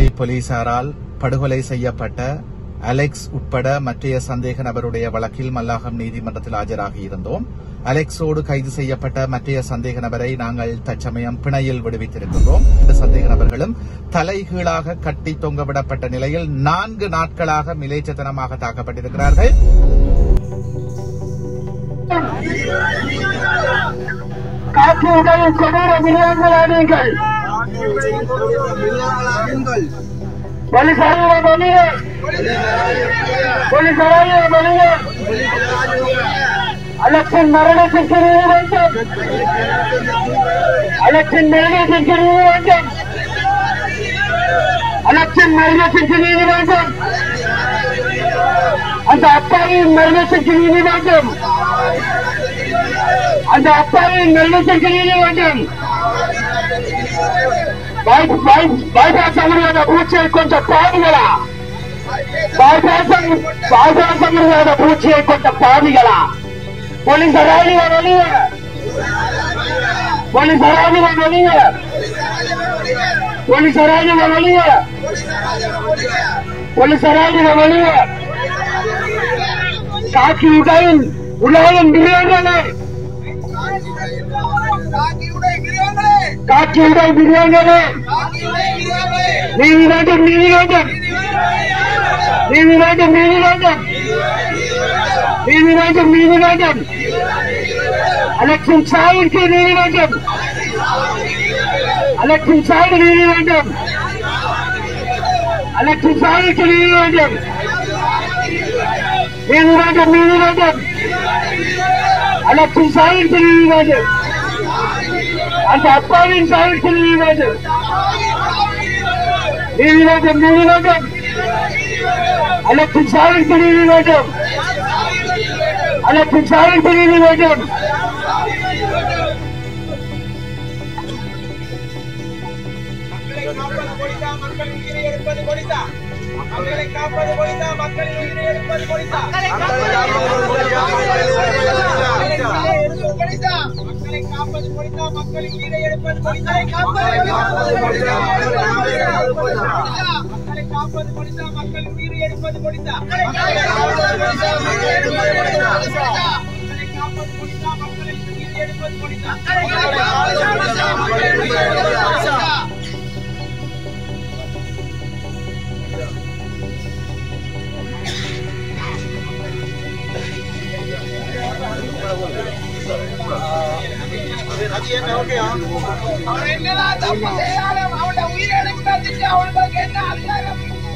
இலங்கை போலீசாரால் படுகொலை செய்யப்பட்ட அலெக்ஸ் உட்பட மற்றைய சந்தேக நபருடைய வழக்கில் மல்லாகம் நீதிமன்றத்தில் ஆஜராகி இருந்தோம் அலெக்ஸோடு கைது செய்யப்பட்ட மற்றைய சந்தேக நபரை நாங்கள் தற்சமயம் பிணையில் விடுவித்திருக்கின்றோம் இந்த சந்தேக நபர்களும் தலைகீழாக கட்டி தொங்கவிடப்பட்ட நிலையில் நான்கு நாட்களாக மிலேச்சத்தனமாக தாக்கப்பட்டிருக்கிறார்கள் காற்றுகள் கொடூர மிருகங்களானீர்கள் போலீசாரியை வெளியே போலீசாரியை வெளியே அலட்சின் மரணத்திற்கு நீதி வேண்டும் அலட்சின் மரணத்திற்கு நீதி வேண்டும் அலட்சின் மரணத்திற்கு நீதி வேண்டும் அந்த அப்பாவின் மரணத்திற்கு நீதி வேண்டும் அந்த அப்பாவின் மரணத்திற்கு நீதி வேண்டும் பைபாஸ் முடியாத பூச்சியை கொண்ட பாவிகளா பைபாசம் பைபாசம் முடியாத பூச்சியை கொண்ட பாவிகளா போலீஸ் அராணிவ வெளியே போலீஸ் அராணிவ வெளியே போலீஸ் அராணிவ வெளியே போலீஸ் அராணிவ வெளியே காக்கி உடையில் உலகம் மிருகங்களே காக்கி உடை மிருகங்களே நீதி வேண்டும் நீதி வேண்டும் நீதி வேண்டும் நீதி வேண்டும் நீதி வேண்டும் நீதி வேண்டும் அலட்சும் சாவிற்கு நீதி வேண்டும் அலட்சும் சாவிற்கு நீதி வேண்டும் அலட்சும் சாவிற்கு நீதி வேண்டும் நீதி வேண்டும் நீதி வேண்டும் அலட்சும் சாவிற்கு நீதி வேண்டும் அந்த அப்பாவின் சாவிற்கு நீதி வேண்டும் நீதி வேண்டும் நீதி வேண்டும் அலட்சும் சாவிற்கு நீதி வேண்டும் அலட்சும் சாவிற்கு நீதி வேண்டும் மக்களை காப்பது பொலிசா மக்களின் உயிரை எடுப்பது பொலிசா மக்களை காப்பது பொலிசா மக்களின் உயிரை எடுப்பது பொலிசா மக்களை காப்பது பொலிசா மக்களின் உயிரை எடுப்பது பொலிசா மக்களை காப்பது பொலிசா மக்களின் உயிரை எடுப்பது பொலிசா அவன் என்னதான் தப்பு செய்தாலும் அவனோட உயிரை எடுக்கிறதுக்கு அவனுக்கு என்ன அதிகாரம்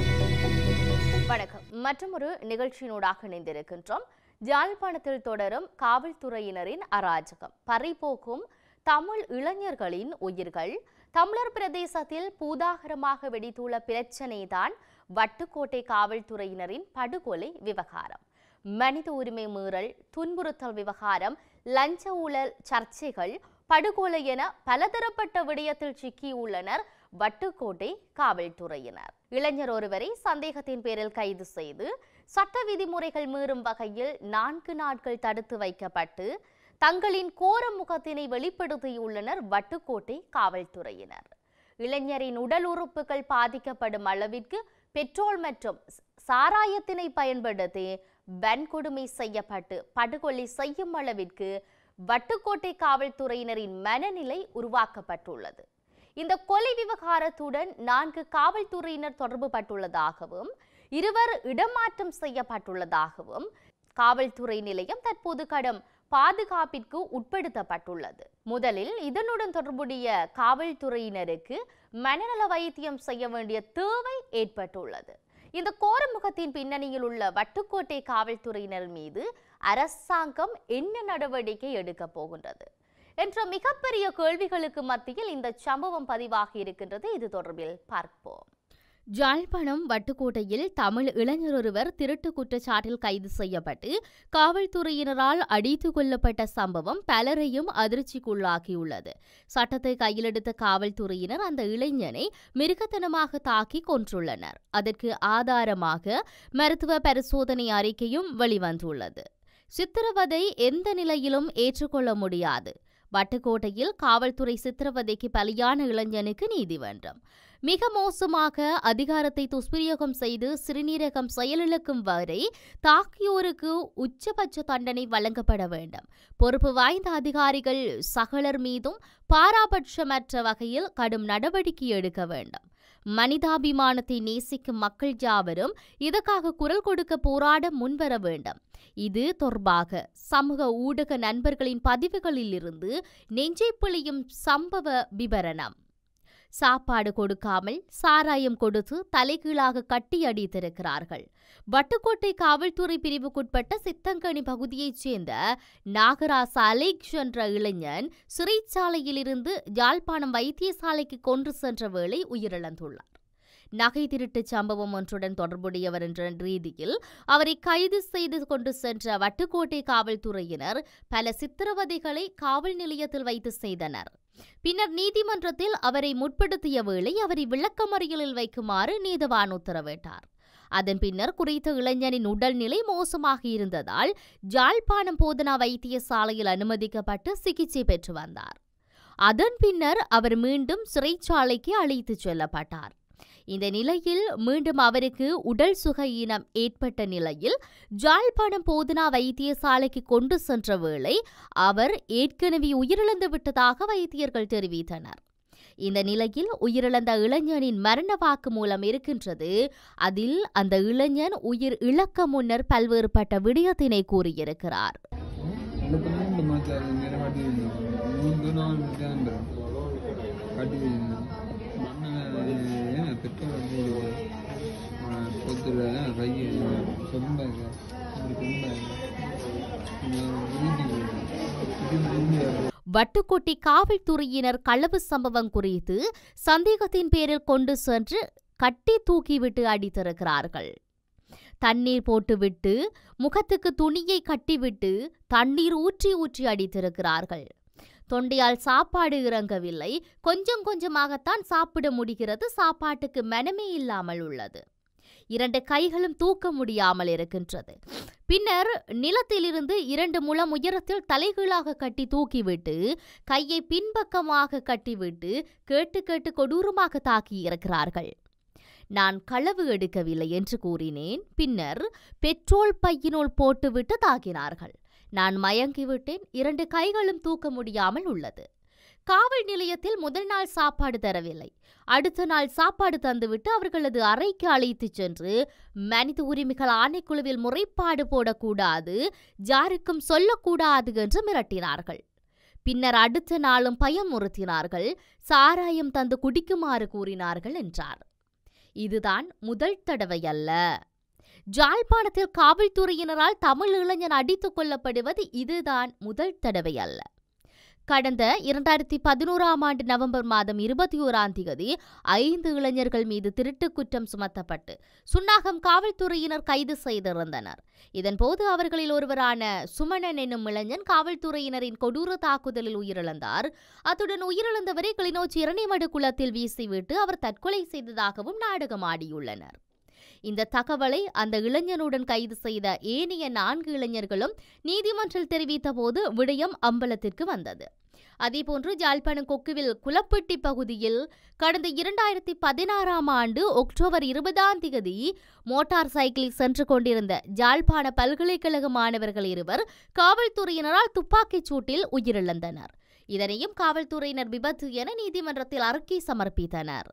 வணக்கம் மற்றொரு நிகழ்ச்சியினூடாக இணைந்திருக்கின்றோம் யாழ்ப்பாணத்தில் தொடரும் காவல்துறையினரின் அராஜகம் பறிபோக்கும் தமிழ் இளைஞர்களின் உயிர்கள் தமிழர் பிரதேசத்தில் பூதாகரமாக வெடித்துள்ள பிரச்சனைதான் வட்டுக்கோட்டை காவல்துறையினரின் படுகொலை விவகாரம் மனித உரிமை மீறல் துன்புறுத்தல் விவகாரம் லஞ்ச ஊழல் சர்ச்சைகள் படுகொலை என பலதரப்பட்ட விடயத்தில் சிக்கியுள்ளனர் வட்டுக்கோட்டை காவல்துறையினர் இளைஞர் ஒருவரை சந்தேகத்தின் பேரில் கைது செய்து சட்ட விதிமுறைகள் மீறும் வகையில் நான்கு நாட்கள் தடுத்து வைக்கப்பட்டு தங்களின் கோர முகத்தினை வெளிப்படுத்தியுள்ளனர் வட்டுக்கோட்டை காவல்துறையினர் இளைஞரின் உடல் உறுப்புகள் பாதிக்கப்படும் அளவிற்கு பெட்ரோல் மற்றும் சாராயத்தினை பயன்படுத்தி வன்கொடுமை செய்யப்பட்டு படுகொலை செய்யும் அளவிற்கு வட்டுக்கோட்டை காவல்துறையினரின் மனநிலை உருவாக்கப்பட்டுள்ளது இந்த கொலை விவகாரத்துடன் நான்கு காவல்துறையினர் தொடர்பு பட்டுள்ளதாகவும் இருவர் இடமாற்றம் செய்யப்பட்டுள்ளதாகவும் காவல்துறை நிலையம் தற்போது கடும் பாதுகாப்பிற்கு உட்படுத்தப்பட்டுள்ளது முதலில் இதனுடன் தொடர்புடைய காவல்துறையினருக்கு மனநல வைத்தியம் செய்ய வேண்டிய தேவை ஏற்பட்டுள்ளது இந்த கோரமுகத்தின் பின்னணியில் உள்ள வட்டுக்கோட்டை காவல்துறையினர் மீது அரசாங்கம் என்ன நடவடிக்கை எடுக்கப் போகின்றது என்ற மிகப்பெரிய கேள்விகளுக்கு மத்தியில் இந்த சம்பவம் பதிவாகி இருக்கின்றது இது தொடர்பில் பார்ப்போம் ஜாழ்ப்பாணம் வட்டுக்கோட்டையில் தமிழ் இளைஞர் ஒருவர் திருட்டு குற்றச்சாட்டில் கைது செய்யப்பட்டு காவல்துறையினரால் அடித்து கொல்லப்பட்ட சம்பவம் பலரையும் அதிர்ச்சிக்குள்ளாக்கியுள்ளது சட்டத்தை கையிலெடுத்த காவல்துறையினர் அந்த இளைஞனை மிருகத்தனமாக தாக்கி கொன்றுள்ளனர் அதற்கு ஆதாரமாக மருத்துவ பரிசோதனை அறிக்கையும் வெளிவந்துள்ளது சித்திரவதை எந்த நிலையிலும் ஏற்றுக்கொள்ள முடியாது வட்டுக்கோட்டையில் காவல்துறை சித்திரவதைக்கு பலியான இளைஞனுக்கு நீதிமன்றம் மிக மோசமாக அதிகாரத்தை துஷ்பிரயோகம் செய்து சிறுநீரகம் செயலிழக்கும் வரை தாக்கியோருக்கு உச்சபட்ச தண்டனை வழங்கப்பட வேண்டும் பொறுப்பு வாய்ந்த அதிகாரிகள் சகலர் மீதும் பாராபட்சமற்ற வகையில் கடும் நடவடிக்கை எடுக்க வேண்டும் மனிதாபிமானத்தை நேசிக்கும் மக்கள் யாவரும் இதற்காக குரல் கொடுக்க போராட முன்வர வேண்டும் இது தொடர்பாக சமூக ஊடக நண்பர்களின் பதிவுகளிலிருந்து நெஞ்சை பிழியும் சம்பவ விவரணம் சாப்பாடு கொடுக்காமல் சாராயம் கொடுத்து தலைகீழாக கட்டி அடித்திருக்கிறார்கள் வட்டுக்கோட்டை காவல்துறை பிரிவுக்குட்பட்ட சித்தங்கனி பகுதியைச் சேர்ந்த நாகராச அலெக்ஸ் என்ற இளைஞன் சிறைச்சாலையிலிருந்து யாழ்ப்பாணம் வைத்தியசாலைக்கு கொண்டு சென்ற வேளை உயிரிழந்துள்ளார் நகை திருட்டு சம்பவம் ஒன்றுடன் தொடர்புடையவர் என்ற ரீதியில் அவரை கைது செய்து கொண்டு சென்ற வட்டுக்கோட்டை காவல்துறையினர் பல சித்திரவதைகளை காவல் நிலையத்தில் வைத்து செய்தனர் பின்னர் நீதிமன்றத்தில் அவரை முற்படுத்திய வேளை அவரை விளக்கமறியலில் வைக்குமாறு நீதவான் உத்தரவிட்டார் அதன் பின்னர் குறித்த இளைஞனின் உடல்நிலை மோசமாக இருந்ததால் ஜாழ்ப்பாணம் போதனா வைத்தியசாலையில் அனுமதிக்கப்பட்டு சிகிச்சை பெற்று வந்தார் அதன் பின்னர் அவர் மீண்டும் சிறைச்சாலைக்கு அழைத்துச் செல்லப்பட்டார் இந்த நிலையில் மீண்டும் அவருக்கு உடல் சுகையினம் ஏற்பட்ட நிலையில் ஜாழ்ப்பாணம் போதனா வைத்தியசாலைக்கு கொண்டு சென்ற வேளை அவர் ஏற்கனவே உயிரிழந்து விட்டதாக வைத்தியர்கள் தெரிவித்தனர் இந்த நிலையில் உயிரிழந்த இளைஞனின் மரண வாக்கு மூலம் இருக்கின்றது அதில் அந்த இளைஞன் உயிர் இழக்க முன்னர் பல்வேறுபட்ட விடயத்தினை கூறியிருக்கிறார் எனக்கு மூன்று மாதம் நேரம் கட்டி மூன்று நாள் முடியாமல் கட்டி மண்ணை பெட்ரோல் போடுது பொத்துல கையை சொம்பாங்க இப்படி சொம்பாங்க வட்டுக்கோட்டை காவல்துறையினர் களவு சம்பவம் குறித்து சந்தேகத்தின் பேரில் கொண்டு சென்று கட்டி தூக்கிவிட்டு அடித்திருக்கிறார்கள் தண்ணீர் போட்டுவிட்டு முகத்துக்கு துணியை கட்டிவிட்டு தண்ணீர் ஊற்றி ஊற்றி அடித்திருக்கிறார்கள் தொண்டையால் சாப்பாடு இறங்கவில்லை கொஞ்சம் கொஞ்சமாகத்தான் சாப்பிட முடிகிறது சாப்பாட்டுக்கு மனமே இல்லாமல் உள்ளது இரண்டு கைகளும் தூக்க முடியாமல் இருக்கின்றது பின்னர் நிலத்திலிருந்து இரண்டு முழம் உயரத்தில் தலைகீழாக கட்டி தூக்கிவிட்டு கையை பின்பக்கமாக கட்டிவிட்டு கேட்டு கேட்டு கொடூரமாக தாக்கி இருக்கிறார்கள் நான் களவு எடுக்கவில்லை என்று கூறினேன் பின்னர் பெட்ரோல் பையினுள் போட்டுவிட்டு தாக்கினார்கள் நான் மயங்கிவிட்டேன் இரண்டு கைகளும் தூக்க முடியாமல் உள்ளது காவல் நிலையத்தில் முதல் நாள் சாப்பாடு தரவில்லை அடுத்த நாள் சாப்பாடு தந்துவிட்டு அவர்களது அறைக்கு அழைத்துச் சென்று மனித உரிமைகள் ஆணைக்குழுவில் முறைப்பாடு போடக்கூடாது யாருக்கும் சொல்லக்கூடாது என்று மிரட்டினார்கள் பின்னர் அடுத்த நாளும் பயமுறுத்தினார்கள் சாராயம் தந்து குடிக்குமாறு கூறினார்கள் என்றார் இதுதான் முதல் தடவை அல்ல ஜாழ்ப்பாணத்தில் காவல்துறையினரால் தமிழ் இளைஞன் அடித்துக் கொல்லப்படுவது இதுதான் முதல் தடவை அல்ல கடந்த இரண்டாயிரத்தி பதினோராம் ஆண்டு நவம்பர் மாதம் இருபத்தி ஓராம் தேதி ஐந்து இளைஞர்கள் மீது திருட்டு குற்றம் சுமத்தப்பட்டு சுன்னாகம் காவல்துறையினர் கைது செய்திருந்தனர் இதன்போது அவர்களில் ஒருவரான சுமணன் என்னும் இளைஞன் காவல்துறையினரின் கொடூர தாக்குதலில் உயிரிழந்தார் அத்துடன் உயிரிழந்தவரை கிளிநொச்சி இரணைமடு குளத்தில் வீசிவிட்டு அவர் தற்கொலை செய்ததாகவும் நாடகமாடியுள்ளனர் இந்த தகவலை அந்த இளைஞனுடன் கைது செய்த ஏனைய நான்கு இளைஞர்களும் நீதிமன்றில் தெரிவித்த போது விடயம் அம்பலத்திற்கு வந்தது அதேபோன்று ஜாழ்ப்பாணம் கொக்குவில் குலப்பட்டி பகுதியில் கடந்த இரண்டாயிரத்தி பதினாறாம் ஆண்டு அக்டோபர் இருபதாம் தேதி மோட்டார் சைக்கிளில் சென்று கொண்டிருந்த ஜாழ்ப்பாண பல்கலைக்கழக மாணவர்கள் இருவர் காவல்துறையினரால் துப்பாக்கிச் சூட்டில் உயிரிழந்தனர் இதனையும் காவல்துறையினர் விபத்து என நீதிமன்றத்தில் அறிக்கை சமர்ப்பித்தனர்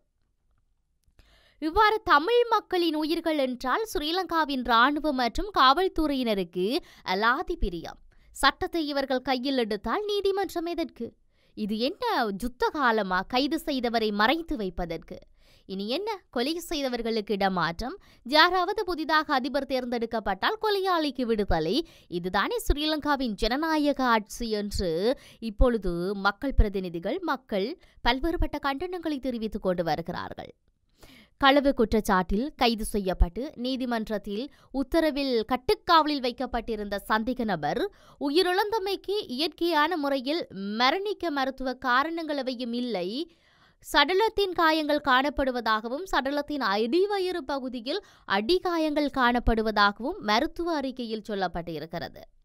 இவ்வாறு தமிழ் மக்களின் உயிர்கள் என்றால் ஸ்ரீலங்காவின் ராணுவம் மற்றும் காவல்துறையினருக்கு அலாதி பிரியம் சட்டத்தை இவர்கள் கையில் எடுத்தால் நீதிமன்றம் எதற்கு இது என்ன யுத்த காலமா கைது செய்தவரை மறைத்து வைப்பதற்கு இனி என்ன கொலை செய்தவர்களுக்கு இடமாற்றம் யாராவது புதிதாக அதிபர் தேர்ந்தெடுக்கப்பட்டால் கொலையாளிக்கு விடுதலை இதுதானே ஸ்ரீலங்காவின் ஜனநாயக ஆட்சி என்று இப்பொழுது மக்கள் பிரதிநிதிகள் மக்கள் பல்வேறுபட்ட கண்டனங்களை தெரிவித்துக் கொண்டு வருகிறார்கள் களவு குற்றச்சாட்டில் கைது செய்யப்பட்டு நீதிமன்றத்தில் உத்தரவில் கட்டுக்காவலில் வைக்கப்பட்டிருந்த சந்தேக நபர் உயிரிழந்தமைக்கு இயற்கையான முறையில் மரணிக்க மருத்துவ காரணங்கள் எவையும் இல்லை சடலத்தின் காயங்கள் காணப்படுவதாகவும் சடலத்தின் அடிவயிறு பகுதியில் அடிகாயங்கள் காணப்படுவதாகவும் மருத்துவ அறிக்கையில் சொல்லப்பட்டிருக்கிறது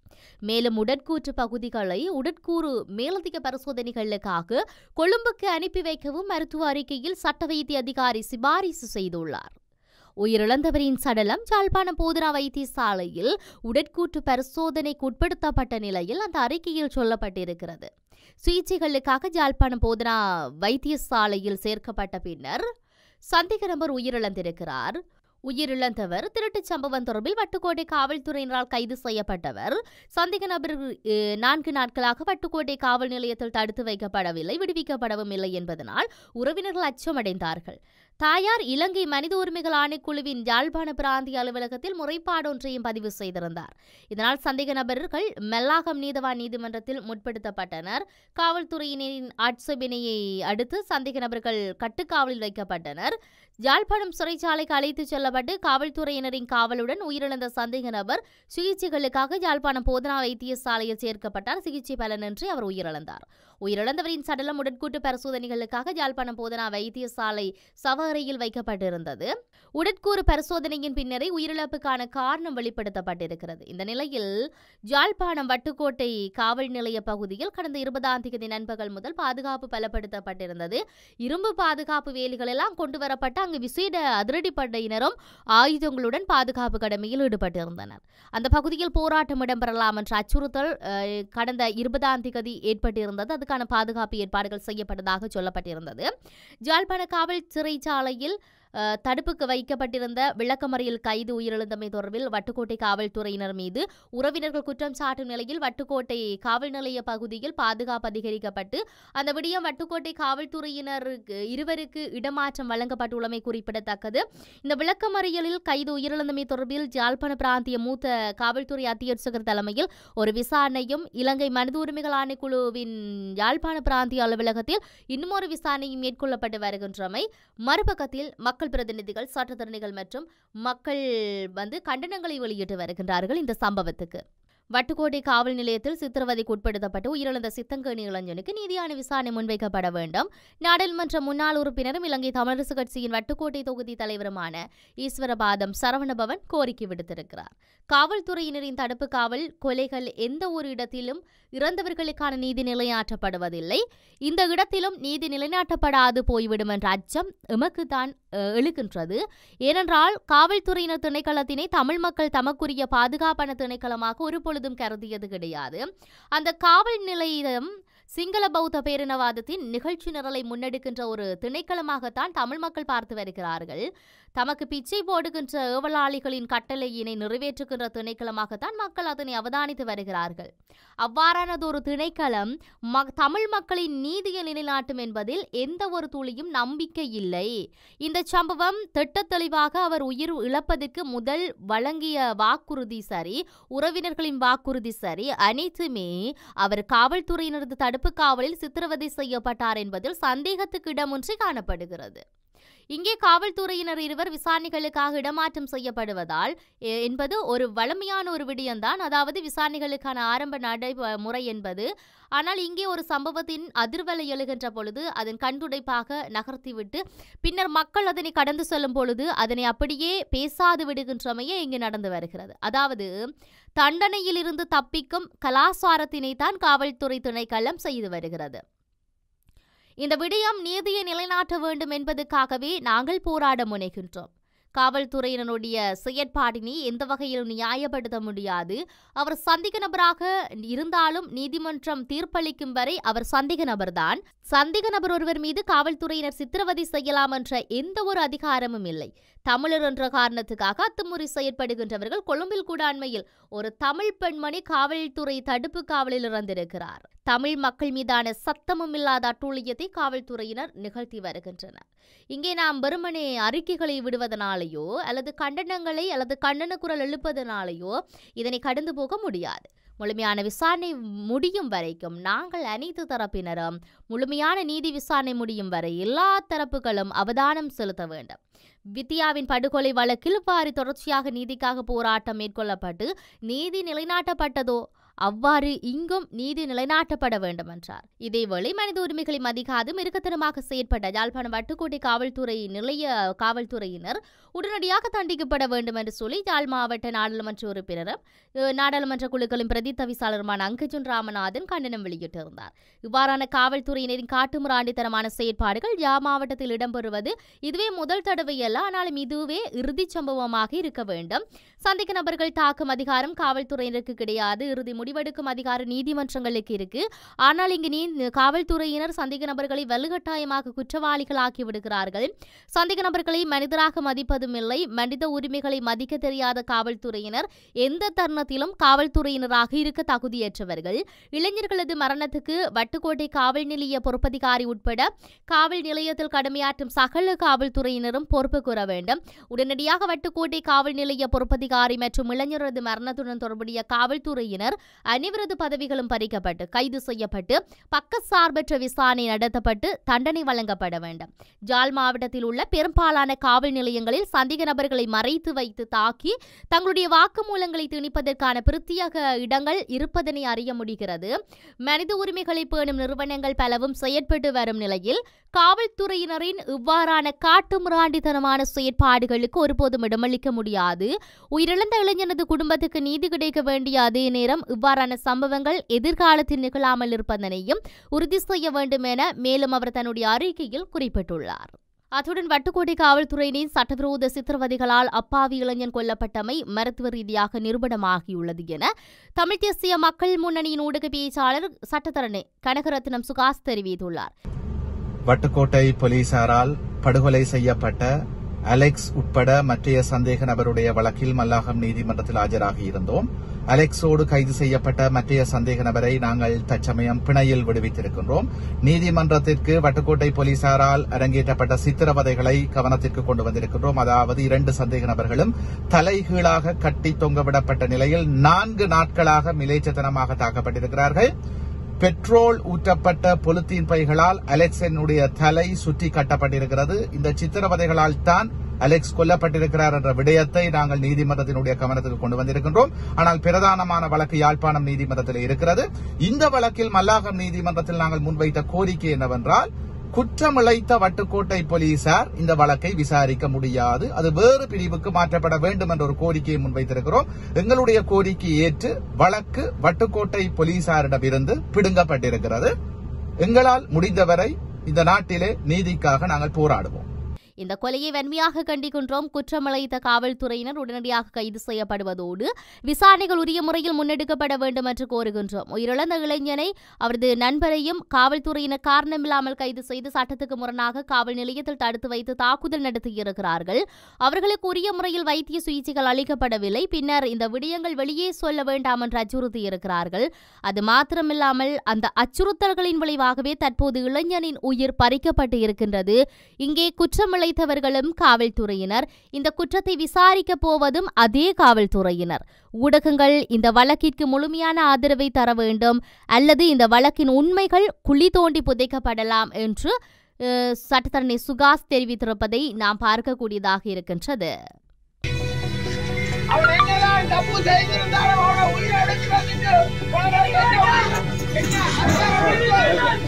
மேலும் உடற்கூற்று பகுதிகளை உடற்கூறு மேலதிக பரிசோதனைகளுக்காக கொழும்புக்கு அனுப்பி வைக்கவும் மருத்துவ அறிக்கையில் சட்ட வைத்திய அதிகாரி சிபாரிசு செய்துள்ளார் உயிரிழந்தவரின் சடலம் யாழ்ப்பாணம் போதனா வைத்தியசாலையில் உடற்கூற்று பரிசோதனைக்கு உட்படுத்தப்பட்ட நிலையில் அந்த அறிக்கையில் சொல்லப்பட்டிருக்கிறது சிகிச்சைகளுக்காக யாழ்ப்பாணம் போதனா வைத்தியசாலையில் சேர்க்கப்பட்ட பின்னர் சந்தேக நபர் உயிரிழந்திருக்கிறார் உயிரிழந்தவர் திருட்டுச் சம்பவம் தொடர்பில் வட்டுக்கோட்டை காவல்துறையினரால் கைது செய்யப்பட்டவர் சந்தேக நபர் அஹ், நான்கு நாட்களாக வட்டுக்கோட்டை காவல் நிலையத்தில் தடுத்து வைக்கப்படவில்லை விடுவிக்கப்படவும் இல்லை என்பதனால் உறவினர்கள் அச்சமடைந்தார்கள் தாயார் இலங்கை மனித உரிமைகள் ஆணைக்குழுவின் யாழ்ப்பாண பிராந்திய அலுவலகத்தில் முறைப்பாடு ஒன்றையும் பதிவு செய்திருந்தார் இதனால் சந்தேக நபர்கள் மெல்லாகம் நீதவான் நீதிமன்றத்தில் முற்படுத்தப்பட்டனர் காவல்துறையினரின் ஆட்சேபனையை அடுத்து சந்தேக நபர்கள் கட்டுக்காவலில் வைக்கப்பட்டனர் யாழ்ப்பாணம் சிறைச்சாலைக்கு அழைத்துச் செல்லப்பட்டு காவல்துறையினரின் காவலுடன் உயிரிழந்த சந்தேக நபர் சிகிச்சைகளுக்காக யாழ்ப்பாணம் போதனா வைத்தியசாலையில் சேர்க்கப்பட்டார் சிகிச்சை பலனின்றி அவர் உயிரிழந்தார் உயிரிழந்தவரின் சடலம் உடற்கூட்டு பரிசோதனைகளுக்காக யாழ்ப்பாணம் போதனா வைத்தியசாலை சவஅறையில் வைக்கப்பட்டிருந்தது உடற்கூறு பரிசோதனையின் பின்னரே உயிரிழப்புக்கான காரணம் வெளிப்படுத்தப்பட்டிருக்கிறது இந்த நிலையில் யாழ்ப்பாணம் வட்டுக்கோட்டை காவல் நிலைய பகுதியில் கடந்த இருபதாம் தேதி நண்பகல் முதல் பாதுகாப்பு பலப்படுத்தப்பட்டிருந்தது இரும்பு பாதுகாப்பு வேலிகள் எல்லாம் கொண்டு வரப்பட்டு அங்கு விசேட அதிரடிப்படையினரும் ஆயுதங்களுடன் பாதுகாப்பு கடமையில் ஈடுபட்டிருந்தனர் அந்த பகுதியில் போராட்டம் இடம்பெறலாம் என்ற அச்சுறுத்தல் அஹ், கடந்த இருபதாம் தேதி ஏற்பட்டிருந்தது அதுக்கான பாதுகாப்பு ஏற்பாடுகள் செய்யப்பட்டதாக சொல்லப்பட்டிருந்தது ஜாழ்ப்பாண காவல் சிறைச்சாலையில் அஹ், தடுப்புக்கு வைக்கப்பட்டிருந்த விளக்கமறியல் கைது உயிரிழந்தமை தொடர்பில் வட்டுக்கோட்டை காவல்துறையினர் மீது உறவினர்கள் குற்றம் சாட்டும் நிலையில் வட்டுக்கோட்டை காவல் நிலைய பகுதியில் பாதுகாப்பு அதிகரிக்கப்பட்டு அந்த விடயம் வட்டுக்கோட்டை காவல்துறையினருக்கு இருவருக்கு இடமாற்றம் வழங்கப்பட்டுள்ளமை குறிப்பிடத்தக்கது இந்த விளக்கமறியலில் கைது உயிரிழந்தமை தொடர்பில் ஜாழ்ப்பாண பிராந்திய மூத்த காவல்துறை அத்தியட்சகர் தலைமையில் ஒரு விசாரணையும் இலங்கை மனித உரிமைகள் ஆணைக்குழுவின் யாழ்ப்பாண பிராந்திய அலுவலகத்தில் இன்னும் ஒரு விசாரணையும் மேற்கொள்ளப்பட்டு வருகின்றமை மறுபக்கத்தில் மக்கள் பிரதிநிதிகள் சட்டத்தரணிகள் மற்றும் மக்கள் வந்து கண்டனங்களை வெளியிட்டு வருகின்றார்கள் இந்த சம்பவத்துக்கு வட்டுக்கோட்டை காவல் நிலையத்தில் சித்திரவதைக்கு உட்படுத்தப்பட்டு உயிரிழந்த சித்தங்கேணி இளைஞனுக்கு நீதியான விசாரணை முன்வைக்கப்பட வேண்டும் நாடாளுமன்ற முன்னாள் உறுப்பினரும் இலங்கை தமிழரசு கட்சியின் வட்டுக்கோட்டை தொகுதி தலைவருமான ஈஸ்வரபாதம் சரவணபவன் கோரிக்கை விடுத்திருக்கிறார் காவல்துறையினரின் தடுப்பு காவல் கொலைகள் எந்த ஒரு இடத்திலும் இறந்தவர்களுக்கான நீதி நிலைநாட்டப்படுவதில்லை இந்த இடத்திலும் நீதி நிலைநாட்டப்படாது போய்விடும் என்ற அச்சம் எமக்கு தான் அஹ், எழுகின்றது ஏனென்றால் காவல்துறையினர் திணைக்களத்தினை தமிழ் மக்கள் தமக்குரிய பாதுகாப்பான திணைக்களமாக ஒருபொழுதும் கருதியது கிடையாது அந்த காவல் நிலையம் சிங்கள பௌத்த பேரினவாதத்தின் நிகழ்ச்சி நிரலை முன்னெடுக்கின்ற ஒரு திணைக்களமாகத்தான் தமிழ் மக்கள் பார்த்து வருகிறார்கள் தமக்கு பிச்சை போடுகின்ற ஏவலாளிகளின் கட்டளையினை நிறைவேற்றுகின்ற திணைக்களமாகத்தான் மக்கள் அதனை அவதானித்து வருகிறார்கள் அவ்வாறானதொரு திணைக்களம் ம தமிழ் மக்களின் நீதியை நிலைநாட்டும் என்பதில் எந்த ஒரு துளியும் நம்பிக்கை இல்லை இந்த சம்பவம் திட்டத் தெளிவாக அவர் உயிர் இழப்பதற்கு முதல் வழங்கிய வாக்குறுதி சரி உறவினர்களின் வாக்குறுதி சரி அனைத்துமே அவர் காவல்துறையினரது தடுப்பு காவலில் சித்திரவதை செய்யப்பட்டார் என்பதில் சந்தேகத்துக்கு இடமின்றி காணப்படுகிறது இங்கே காவல்துறையினர் இருவர் விசாரணைகளுக்காக இடமாற்றம் செய்யப்படுவதால் எ- என்பது ஒரு வளமையான ஒரு விடயம்தான் அதாவது விசாரணைகளுக்கான ஆரம்ப நடைமுறை என்பது ஆனால் இங்கே ஒரு சம்பவத்தின் அதிர்வலை எழுகின்ற பொழுது அதன் கண்துடைப்பாக நகர்த்திவிட்டு பின்னர் மக்கள் அதனை கடந்து செல்லும் பொழுது அதனை அப்படியே பேசாது விடுகின்றமையே இங்கு நடந்து வருகிறது அதாவது தண்டனையிலிருந்து தப்பிக்கும் கலாசாரத்தினை தான் காவல்துறை திணைக்களம் செய்து வருகிறது இந்த விடயம் நீதியை நிலைநாட்ட வேண்டும் என்பதற்காகவே நாங்கள் போராட முனைகின்றோம் காவல்துறையினருடைய செயற்பாட்டினை எந்த வகையிலும் நியாயப்படுத்த முடியாது அவர் சந்தேக நபராக இருந்தாலும் நீதிமன்றம் தீர்ப்பளிக்கும் வரை அவர் சந்தேக நபர்தான் சந்தேக நபர் ஒருவர் மீது காவல்துறையினர் சித்திரவதை செய்யலாம் என்ற எந்த ஒரு அதிகாரமும் இல்லை தமிழர் என்ற காரணத்துக்காக அத்துமுறை செயற்படுகின்றவர்கள் கொழும்பில் கூட அண்மையில் ஒரு தமிழ் பெண்மணி காவல்துறை தடுப்பு காவலில் இறந்திருக்கிறார் தமிழ் மக்கள் மீதான சத்தமும் இல்லாத அட்டூழியத்தை காவல்துறையினர் நிகழ்த்தி வருகின்றனர் இங்கே நாம் வெறுமனே அறிக்கைகளை விடுவதனாலேயோ அல்லது கண்டனங்களை அல்லது கண்டன குரல் எழுப்பதனாலேயோ இதனை கடந்து போக முடியாது முழுமையான விசாரணை முடியும் வரைக்கும் நாங்கள் அனைத்து தரப்பினரும் முழுமையான நீதி விசாரணை முடியும் வரை எல்லா தரப்புகளும் அவதானம் செலுத்த வேண்டும் வித்யாவின் படுகொலை வழக்கில் இவ்வாறு தொடர்ச்சியாக நீதிக்காக போராட்டம் மேற்கொள்ளப்பட்டு நீதி நிலைநாட்டப்பட்டதோ அவ்வாறு இங்கும் நீதி நிலைநாட்டப்பட வேண்டும் என்றார் இதேவேளை மனித உரிமைகளை மதிக்காது மிருகத்தனமாக செயற்பட்ட யாழ்ப்பாணம் வட்டுக்கோட்டை காவல்துறை நிலைய காவல்துறையினர் உடனடியாக தண்டிக்கப்பட வேண்டும் என்று சொல்லி யாழ் மாவட்ட நாடாளுமன்ற உறுப்பினரும் அஹ், நாடாளுமன்ற குழுக்களின் பிரதி தவிசாளருமான அங்கஜன் ராமநாதன் கண்டனம் வெளியிட்டிருந்தார் இவ்வாறான காவல்துறையினரின் காட்டுமிராண்டித்தனமான செயற்பாடுகள் யா மாவட்டத்தில் இடம்பெறுவது இதுவே முதல் தடவை அல்ல ஆனாலும் இதுவே இறுதிச் சம்பவமாக இருக்க வேண்டும் சந்தேக நபர்கள் தாக்கும் அதிகாரம் காவல்துறையினருக்கு கிடையாது இறுதி முடிவெடுக்கும் அதிகாரம் நீதிமன்றங்களுக்கு இருக்கு ஆனால் இங்கு நீ காவல்துறையினர் சந்தேக நபர்களை வலுக்கட்டாயமாக குற்றவாளிகளாக்கி விடுகிறார்கள் சந்தேக நபர்களை மனிதராக மதிப்பதும் இல்லை மனித உரிமைகளை மதிக்க தெரியாத காவல்துறையினர் எந்த தருணத்திலும் காவல்துறையினராக இருக்க தகுதியற்றவர்கள் இளைஞர்களது மரணத்துக்கு வட்டுக்கோட்டை காவல் நிலைய பொறுப்பதிகாரி உட்பட காவல் நிலையத்தில் கடமையாற்றும் சகல காவல்துறையினரும் பொறுப்பு கூற வேண்டும் உடனடியாக வட்டுக்கோட்டை காவல் நிலைய பொறுப்பதிகாரி மற்றும் இளைஞரது மரணத்துடன் தொடர்புடைய காவல்துறையினர் அனைவரது பதவிகளும் பறிக்கப்பட்டு கைது செய்யப்பட்டு பக்கசார்பற்ற விசாரணை நடத்தப்பட்டு தண்டனை வழங்கப்பட வேண்டும் ஜாழ் மாவட்டத்தில் உள்ள பெரும்பாலான காவல் நிலையங்களில் சந்தேக நபர்களை மறைத்து வைத்து தாக்கி தங்களுடைய வாக்குமூலங்களை திணிப்பதற்கான பிரத்யேக இடங்கள் இருப்பதனை அறிய முடிகிறது மனித உரிமைகளை பேணும் நிறுவனங்கள் பலவும் செயற்பட்டு வரும் நிலையில் காவல்துறையினரின் இவ்வாறான காட்டுமிராண்டித்தனமான செயற்பாடுகளுக்கு ஒருபோதும் இடமளிக்க முடியாது உயிரிழந்த இளைஞனது குடும்பத்துக்கு நீதி கிடைக்க வேண்டிய அதே நேரம் இவ்வாறான சம்பவங்கள் எதிர்காலத்தில் நிகழாமல் இருப்பதனையும் உறுதி செய்ய வேண்டும் என மேலும் அவர் தன்னுடைய அறிக்கையில் குறிப்பிட்டுள்ளார் அத்துடன் வட்டுக்கோட்டை காவல்துறையினின் சட்டவிரோத சித்திரவதைகளால் அப்பாவி இளைஞன் கொல்லப்பட்டமை மருத்துவ ரீதியாக நிரூபணமாகியுள்ளது என தமிழ் தேசிய மக்கள் முன்னணியின் ஊடக பேச்சாளர் சட்டத்தரணி கனகரத்னம் சுகாஸ் தெரிவித்துள்ளார் வட்டுக்கோட்டை போலீசாரால் படுகொலை செய்யப்பட்ட அலெக்ஸ் உட்பட மற்றைய சந்தேக நபருடைய வழக்கில் மல்லாகம் நீதிமன்றத்தில் ஆஜராகி இருந்தோம் அலெக்ஸோடு கைது செய்யப்பட்ட மற்றைய சந்தேக நபரை நாங்கள் தற்சமயம் பிணையில் விடுவித்திருக்கின்றோம் நீதிமன்றத்திற்கு வட்டுக்கோட்டை போலீசாரால் அரங்கேற்றப்பட்ட சித்திரவதைகளை கவனத்திற்கு கொண்டு வந்திருக்கின்றோம் அதாவது இரண்டு சந்தேக நபர்களும் தலைகீழாக கட்டி தொங்கவிடப்பட்ட நிலையில் நான்கு நாட்களாக மிலேச்சத்தனமாக தாக்கப்பட்டிருக்கிறார்கள் பெட்ரோல் ஊற்றப்பட்ட பொலித்தீன் பைகளால் அலெக்சனுடைய தலை சுற்றி கட்டப்பட்டிருக்கிறது இந்த சித்திரவதைகளால் தான் அலெக்ஸ் கொல்லப்பட்டிருக்கிறார் என்ற விடயத்தை நாங்கள் நீதிமன்றத்தினுடைய கவனத்துக்கு கொண்டு வந்திருக்கின்றோம் ஆனால் பிரதானமான வழக்கு யாழ்ப்பாணம் நீதிமன்றத்தில் இருக்கிறது இந்த வழக்கில் மல்லாகம் நீதிமன்றத்தில் நாங்கள் முன்வைத்த கோரிக்கை என்னவென்றால் குற்றமிழைத்த வட்டுக்கோட்டை போலீசார் இந்த வழக்கை விசாரிக்க முடியாது அது வேறு பிரிவுக்கு மாற்றப்பட வேண்டும் என்ற ஒரு கோரிக்கையை முன்வைத்திருக்கிறோம் எங்களுடைய கோரிக்கையை ஏற்று வழக்கு வட்டுக்கோட்டை போலீசாரிடமிருந்து பிடுங்கப்பட்டிருக்கிறது எங்களால் முடிந்தவரை இந்த நாட்டிலே நீதிக்காக நாங்கள் போராடுவோம் இந்த கொலையை வன்மையாக கண்டிக்கின்றோம் குற்றமிழைத்த காவல்துறையினர் உடனடியாக கைது செய்யப்படுவதோடு விசாரணைகள் உரிய முறையில் முன்னெடுக்கப்பட வேண்டும் என்று கோருகின்றோம் உயிரிழந்த இளைஞனை அவரது நண்பரையும் காவல்துறையினர் காரணமில்லாமல் கைது செய்து சட்டத்துக்கு முரணாக காவல் நிலையத்தில் தடுத்து வைத்து தாக்குதல் நடத்தியிருக்கிறார்கள் அவர்களுக்கு உரிய முறையில் வைத்திய சிகிச்சைகள் அளிக்கப்படவில்லை பின்னர் இந்த விடயங்கள் வெளியே சொல்ல வேண்டாம் என்று அச்சுறுத்தியிருக்கிறார்கள் அது மாத்திரமில்லாமல் அந்த அச்சுறுத்தல்களின் விளைவாகவே தற்போது இளைஞனின் உயிர் பறிக்கப்பட்டு இருக்கின்றது இங்கே குற்றமிழைத்தவர்களும் காவல்துறையினர் இந்த குற்றத்தை விசாரிக்க போவதும் அதே காவல்துறையினர் ஊடகங்கள் இந்த வழக்கிற்கு முழுமையான ஆதரவை தர வேண்டும் அல்லது இந்த வழக்கின் உண்மைகள் குழி தோண்டி புதைக்கப்படலாம் என்று அஹ், சட்டத்தரணி சுகாஸ் தெரிவித்திருப்பதை நாம் பார்க்கக்கூடியதாக இருக்கின்றது அவன் என்னதான் தப்பு செய்திருந்தாலும் அவனை உயிரை எடுக்கிறதுக்கு உனக்கு என்ன என்ன அதிகாரம்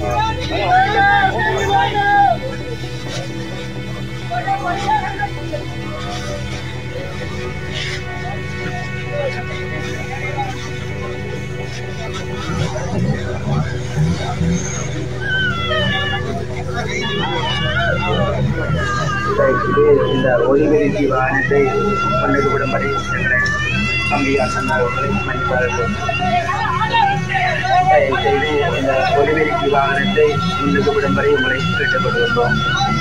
இது இந்த ஒலிபெருக்கி வாகனத்தை கொண்டிருக்கும்படி எங்களை கம்பியார் சொன்னார்கள் மன்னிப்பார்கள் தயவு செய்து இந்த ஒலிபெருக்கி வாகனத்தை முன்னுக்கு விடும்படி உங்களை கேட்டுக்கொள்கின்றோம்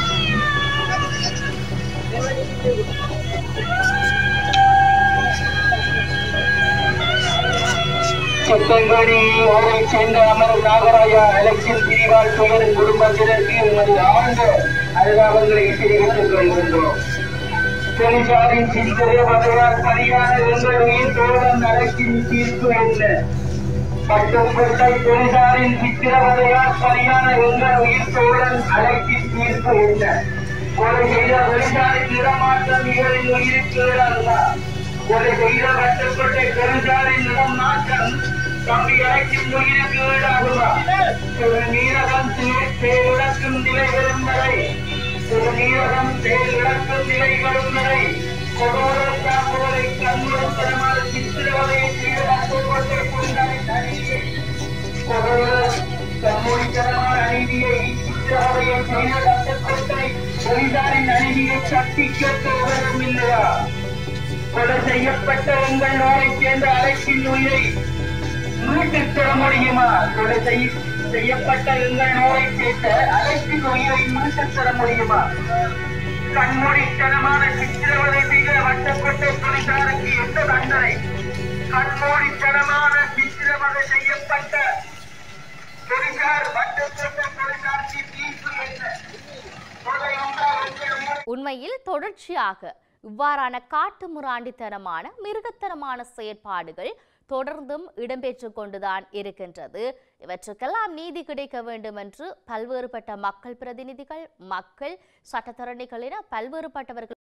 சித்தங்கடி ஊரை சேர்ந்த அமர் நாகராஜா எலெக்ஷன் பிரிவால் துயரும் குடும்பத்தினருக்கு உமது ஆழ்ந்த அனுதாபங்களை தெரிவித்துக் கொள்கின்றோம் போலீசாரின் சித்திரை வகையால் சரியான எங்கள் உயிர் தோழன் அரசின் தீர்ப்பு என்ன பட்டுக்கோட்டை போலீசாரின் சித்திரவதையால் சரியான எங்கள் உயிர் தோழன் அழைப்பின் தீர்ப்பு என்ன கொலை செய்த போலீசாரின் இடமாற்றம் இவரின் உயிருக்கு அல்ல கொலை செய்த பட்டுக்கோட்டை போலீசாரின் இடம் மாற்றம் தம்பி அழைக்கும் உயிருக்கு ஈடாகுமா ஒரு நீரகம் செயலிழக்கும் நிலை வரும் வரை ஒரு நீரகம் செயலிழக்கும் நிலை வரும் வரை கொடோர தாக்குதலை கண்முடத்தனமான சித்திரவதையை செய்து அசைவத்தை கொண்டாடி தனியே கொடோர கண்மூடித்தனமான அநீதியை சித்திரவதையை செய்து அசைவத்தை பொலிசாரின் அநீதியை சக்தி கேட்க உதவும் இல்லையா கொலை செய்யப்பட்ட உங்கள் நோயைச் சேர்ந்த அழைப்பின் உயிரை மீட்டுத் தர முடியுமா கொலை செய்ய- செய்யப்பட்ட எங்கள் நோயை சேர்த்த அழைப்பின் உயிரை மீட்டுத் தர முடியுமா கண்மூடித்தனமான சித்திரவதை செய்த வட்டப்பட்ட போலீசாருக்கு எந்த தண்டனை கண்மூடித்தனமான சித்திரவதை செய்யப்பட்ட போலீசார் வட்டப்பட்ட போலீசாருக்கு தீர்ப்பு என்ன கொலை உண்டால் உங்கள் மூளை உண்மையில் தொடர்ச்சியாக இவ்வாறான காட்டுமிராண்டித்தனமான மிருகத்தனமான செயற்பாடுகள் தொடர்ந்தும் இடம்பெற்றுக் கொண்டுதான் இருக்கின்றது இவற்றுக்கெல்லாம் நீதி கிடைக்க வேண்டும் என்று பல்வேறுபட்ட மக்கள் பிரதிநிதிகள் மக்கள் சட்டத்தரணிகள் என பல்வேறுபட்டவர்கள்